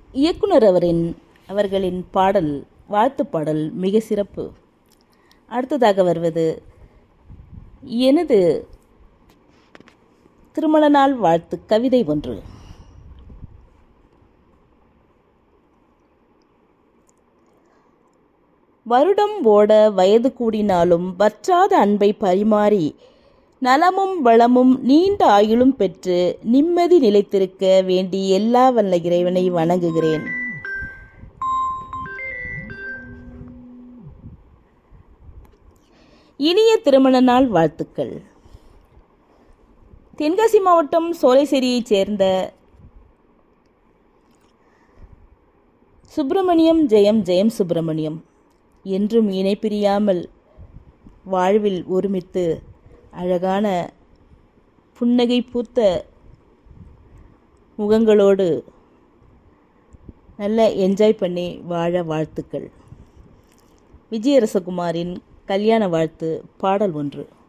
இயக்குனர் அவரின் அவர்களின் பாடல் வாழ்த்து பாடல் மிக சிறப்பு அடுத்ததாக வருவது எனது திருமண நாள் வாழ்த்து கவிதை ஒன்று வருடம் ஓட வயது கூடினாலும் வற்றாத அன்பை பரிமாறி நலமும் வளமும் நீண்ட ஆயுளும் பெற்று நிம்மதி நிலைத்திருக்க வேண்டி எல்லா வல்ல இறைவனை வணங்குகிறேன் இனிய திருமண நாள் வாழ்த்துக்கள் தென்காசி மாவட்டம் சோலைசேரியைச் சேர்ந்த சுப்பிரமணியம் ஜெயம் ஜெயம் சுப்பிரமணியம் என்றும் இணை பிரியாமல் வாழ்வில் ஒருமித்து அழகான புன்னகை பூத்த முகங்களோடு நல்ல என்ஜாய் பண்ணி வாழ வாழ்த்துக்கள் விஜயரசகுமாரின் கல்யாண வாழ்த்து பாடல் ஒன்று